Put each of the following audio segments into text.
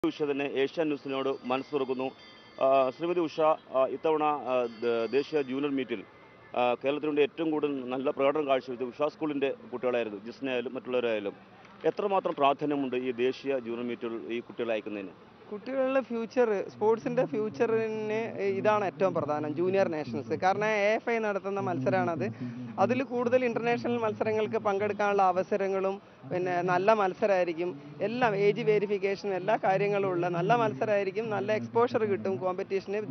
ഉഷ തന്നെ ഏഷ്യ ന്യൂസിനോട് മനസ്സ് തുറക്കുന്നു ആ, ശ്രീമതി ഉഷ ആ, ഇത്തവണ ആ, ദ- ദേശീയ ജൂനിയർ മീറ്റിൽ ആ, കേരളത്തിനുവേണ്ടി ഏറ്റവും കൂടുതൽ നല്ല പ്രകടനം കാഴ്ചവെച്ചത് ഉഷ സ്കൂളിൻ്റെ കുട്ടികളായിരുന്നു ജിസ്നയായാലും മറ്റുള്ളവരായാലും എത്രമാത്രം പ്രാധാന്യമുണ്ട് ഈ ദേശീയ ജൂനിയർ മീറ്റുകൾ ഈ കുട്ടികളെ അയക്കുന്നതിന് കുട്ടികളുടെ ഫ്യൂച്ചർ സ്പോർട്സിന്റെ ഫ്യൂച്ചറിന് ഇതാണ് ഏറ്റവും പ്രധാനം ജൂനിയർ നാഷണൽസ് കാരണം എ എഫ് ഐ നടത്തുന്ന മത്സരമാണത് അതിൽ കൂടുതൽ ഇന്റർനാഷണൽ മത്സരങ്ങൾക്ക് പങ്കെടുക്കാനുള്ള അവസരങ്ങളും പിന്നെ നല്ല മത്സരമായിരിക്കും എല്ലാം ഏജ് വേരിഫിക്കേഷനും എല്ലാ കാര്യങ്ങളും ഉള്ള നല്ല മത്സരമായിരിക്കും നല്ല എക്സ്പോഷർ കിട്ടും കോമ്പറ്റീഷന്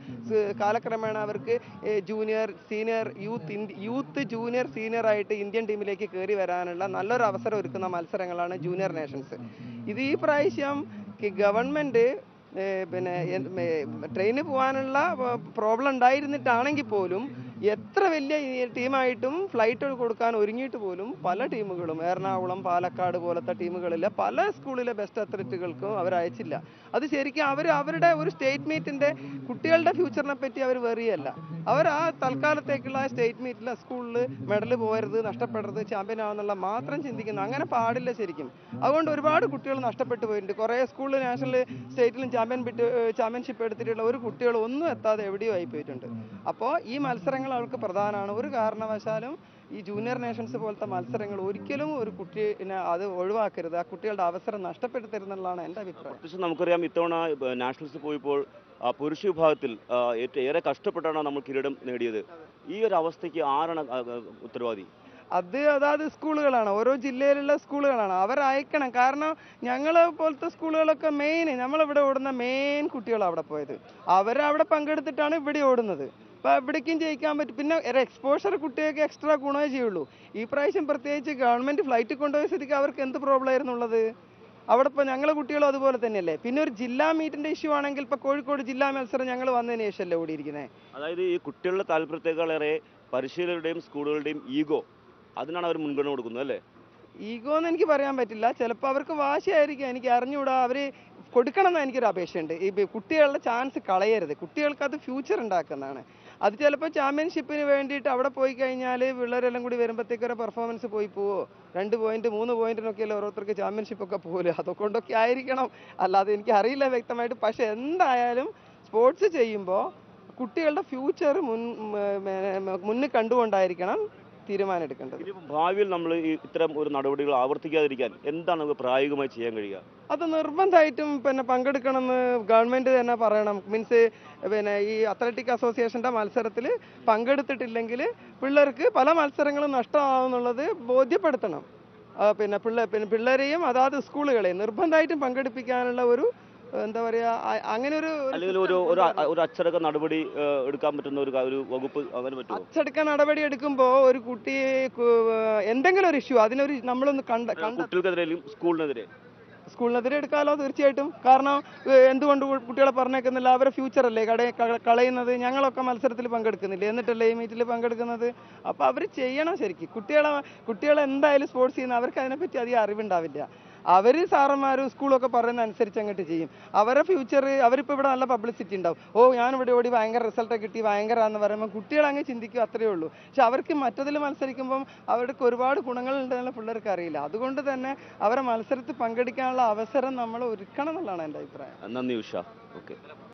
കാലക്രമേണ അവർക്ക് junior senior youth youth junior senior ആയിട്ട് ഇന്ത്യൻ ടീമിലേക്ക് കയറി വരാനുള്ള നല്ലൊരു അവസരം ഒരുക്കുന്ന മത്സരങ്ങളാണ് ജൂനിയർ നേഷൻസ് ഇത് ഈ പ്രാവശ്യം ഗവൺമെന്റ് പിന്നെ ട്രെയിനിൽ പോകാനുള്ള പ്രോബ്ലം ഉണ്ടായിരുന്നിട്ടാണെങ്കിൽ പോലും എത്ര വലിയ ഈ ടീമായിട്ടും ഫ്ലൈറ്റ് കൊടുക്കാൻ ഒരുങ്ങിയിട്ട് പോലും പല ടീമുകളും എറണാകുളം പാലക്കാട് പോലത്തെ ടീമുകളിലെ പല സ്കൂളിലെ ബെസ്റ്റ് അത്ലറ്റുകൾക്കും അവർ അയച്ചില്ല അത് ശരിക്കും അവർ അവരുടെ ഒരു സ്റ്റേറ്റ് മീറ്റിന്റെ കുട്ടികളുടെ ഫ്യൂച്ചറിനെ പറ്റി അവർ വെറിയല്ല അവർ ആ തൽക്കാലത്തേക്കുള്ള സ്റ്റേറ്റ് മീറ്റിലെ സ്കൂളിൽ മെഡൽ പോകരുത് നഷ്ടപ്പെടരുത് ചാമ്പ്യൻ ആവുന്നുള്ള മാത്രം ചിന്തിക്കുന്നു അങ്ങനെ പാടില്ല ശരിക്കും അതുകൊണ്ട് ഒരുപാട് കുട്ടികൾ നഷ്ടപ്പെട്ടു പോയിട്ടുണ്ട് കുറേ സ്കൂളിൽ നാഷണൽ സ്റ്റേറ്റിലും ചാമ്പ്യൻ ബിറ്റ് ചാമ്പ്യൻഷിപ്പ് എടുത്തിട്ടുള്ള ഒരു കുട്ടികൾ ഒന്നും എത്താതെ എവിടെയോ ആയി പോയിട്ടുണ്ട് അപ്പോൾ ഈ മത്സരങ്ങൾ അവർക്ക് പ്രധാനമാണ് ഒരു കാരണവശാലും ഈ ജൂനിയർ നേഷൻസ് പോലത്തെ മത്സരങ്ങൾ ഒരിക്കലും ഒരു കുട്ടീനെ അത് ഒഴിവാക്കരുത് ആ കുട്ടികളുടെ അവസരം നഷ്ടപ്പെടുത്തരുതെന്നുള്ളതാണ് എൻ്റെ അഭിപ്രായം പ്രത്യേകിച്ച് നമുക്കറിയാം ഇത്തവണ ഏഹ്, നാഷണൽസ് പോയപ്പോൾ ആ, പുരുഷ വിഭാഗത്തിൽ ആ, ഏറ്റവും ഏറെ കഷ്ടപ്പെട്ടാണ് നമ്മൾ കിരീടം നേടിയത് ഈ ഒരു അവസ്ഥയ്ക്ക് ആരാണ് ആ, ആ, ഉത്തരവാദി അത് അതാത് സ്കൂളുകളാണ് ഓരോ ജില്ലയിലുള്ള സ്കൂളുകളാണ് അവർ അയക്കണം കാരണം ഞങ്ങൾ പോലത്തെ സ്കൂളുകളൊക്കെ മെയിൻ നമ്മളിവിടെ ഓടുന്ന മെയിൻ കുട്ടികളാണ് അവിടെ പോയത് അവരവിടെ പങ്കെടുത്തിട്ടാണ് ഇവിടെ ഓടുന്നത് അപ്പോൾ ഇവിടേക്കും ജയിക്കാൻ പറ്റും പിന്നെ ഒരു എക്സ്പോഷർ കുട്ടികൾക്ക് എക്സ്ട്രാ ഗുണമേ ചെയ്യുള്ളൂ ഈ പ്രാവശ്യം പ്രത്യേകിച്ച് ഗവൺമെൻറ് ഫ്ലൈറ്റ് കൊണ്ടുപോയ സ്ഥിതിക്ക് അവർക്ക് എന്ത് പ്രോബ്ലം ആയിരുന്നു ഉള്ളത് അവിടെ ഇപ്പോൾ ഞങ്ങളെ കുട്ടികളും അതുപോലെ തന്നെയല്ലേ പിന്നെ ഒരു ജില്ലാ മീറ്റിന്റെ ഇഷ്യൂ ആണെങ്കിൽ ഇപ്പോൾ കോഴിക്കോട് ജില്ലാ മത്സരം ഞങ്ങൾ വന്നതിന് ശേഷമല്ലേ ഓടിയിരിക്കുന്നത് അതായത് ഈ കുട്ടികളുടെ താല്പര്യത്തെക്കാളേറെ പരിശീലകരുടെയും സ്കൂളുകളുടെയും ഈഗോ അതിനാണ് അവർ മുൻഗണന കൊടുക്കുന്നത് അല്ലേ ഈഗോ എന്ന് എനിക്ക് പറയാൻ പറ്റില്ല ചിലപ്പോൾ അവർക്ക് വാശിയായിരിക്കും എനിക്ക് അറിഞ്ഞുകൂടാ അവർ കൊടുക്കണം എന്ന് എനിക്കൊരു അപേക്ഷയുണ്ട് ഈ ബി- കുട്ടികളുടെ ചാൻസ് കളയരുത് കുട്ടികൾക്ക് അത് ഫ്യൂച്ചർ ഉണ്ടാക്കുന്നതാണ് അത് ചിലപ്പോൾ ചാമ്പ്യൻഷിപ്പിന് വേണ്ടിയിട്ട് അവിടെ പോയി കഴിഞ്ഞാൽ പിള്ളേരെല്ലാം കൂടി വരുമ്പോഴത്തേക്ക് ഒരു പെർഫോമൻസ് പോയി പോവോ രണ്ട് പോയിന്റ് മൂന്ന് പോയിന്റിനൊക്കെയല്ലേ ഓരോരുത്തർക്ക് ചാമ്പ്യൻഷിപ്പ് ഒക്കെ പോലും അതുകൊണ്ടൊക്കെ ആയിരിക്കണം അല്ലാതെ എനിക്ക് അറിയില്ല വ്യക്തമായിട്ട് പക്ഷെ എന്തായാലും സ്പോർട്സ് ചെയ്യുമ്പോൾ കുട്ടികളുടെ ഫ്യൂച്ചർ മുൻ മുന്നിൽ കണ്ടുകൊണ്ടായിരിക്കണം തീരുമാനം എടുക്കേണ്ടത് ഇനി ഭാവിയിൽ നമ്മൾ ഈ ഇത്തരം ഒരു നടപടികൾ ആവർത്തിക്കാതിരിക്കാൻ എന്താണ് നമുക്ക് പ്രായോഗികമായി ചെയ്യാൻ കഴിയുക അത് നിർബന്ധമായിട്ടും പിന്നെ പങ്കെടുക്കണമെന്ന് ഗവൺമെന്റ് തന്നെ പറയണം മീൻസ് പിന്നെ ഈ അത്ലറ്റിക് അസോസിയേഷന്റെ മത്സരത്തിൽ പങ്കെടുത്തിട്ടില്ലെങ്കിൽ പിള്ളേർക്ക് പല മത്സരങ്ങളും നഷ്ടമാവുന്നുള്ളത് ബോധ്യപ്പെടുത്തണം ആ, പിന്നെ പിള്ളേ പിന്നെ പിള്ളേരെയും അതാത് സ്കൂളുകളെയും നിർബന്ധമായിട്ടും പങ്കെടുപ്പിക്കാനുള്ള ഒരു എന്താ പറയാ അ- അങ്ങനെ ഒരു ഒരു അല്ലെങ്കിൽ ഒരു ഒരു അ- ഒരു അച്ചടക്ക നടപടി ഏഹ്, എടുക്കാൻ പറ്റുന്ന ഒരു ക- ഒരു വകുപ്പ് അങ്ങനെ പറ്റുമോ അച്ചടക്ക നടപടി എടുക്കുമ്പോൾ ഒരു കുട്ടി എന്തെങ്കിലും ഒരു ഇഷ്യൂ അതിനൊരു നമ്മളൊന്ന് കണ്ട കണ്ട കുട്ടികൾക്കെതിരെയും സ്കൂളിനെതിരെ സ്കൂളിനെതിരെ എടുക്കാമല്ലോ തീർച്ചയായിട്ടും കാരണം ഏഹ് എന്തുകൊണ്ട് കു- കുട്ടികളെ പറഞ്ഞേക്കുന്നില്ല അവരെ ഫ്യൂച്ചർ അല്ലേ കട ക- കളയുന്നത് ഞങ്ങളൊക്കെ മത്സരത്തിൽ പങ്കെടുക്കുന്നില്ല എന്നിട്ടല്ലേ ഈ മീറ്റിൽ പങ്കെടുക്കുന്നത് അപ്പോൾ അവർ ചെയ്യണം ശരിക്കും കുട്ടികളെ കുട്ടികളെ എന്തായാലും സ്പോർട്സ് ചെയ്യുന്ന അവർക്ക് അതിനെപ്പറ്റി അധികം അറിവുണ്ടാവില്ല അവർ സാറന്മാരും സ്കൂളൊക്കെ പറയുന്ന അനുസരിച്ച് അങ്ങോട്ട് ചെയ്യും അവരെ ഫ്യൂച്ചർ അവരിപ്പോൾ ഇവിടെ നല്ല പബ്ലിസിറ്റി ഉണ്ടാവും ഓ ഞാനിവിടെ ഓടി ഭയങ്കര റിസൾട്ട് കിട്ടി ഭയങ്കര എന്ന് പറയുമ്പോൾ കുട്ടികൾ അങ്ങ് ചിന്തിക്കും അത്രയേ ഉള്ളൂ പക്ഷെ അവർക്ക് മറ്റതിൽ മത്സരിക്കുമ്പം അവർക്ക് ഒരുപാട് ഗുണങ്ങളുണ്ടെന്നുള്ള പിള്ളേർക്ക് അറിയില്ല അതുകൊണ്ട് തന്നെ അവരെ മത്സരത്തിൽ പങ്കെടുക്കാനുള്ള അവസരം നമ്മൾ ഒരുക്കണം എന്നുള്ളതാണ് എൻ്റെ അഭിപ്രായം നന്ദി ഉഷ ഓക്കെ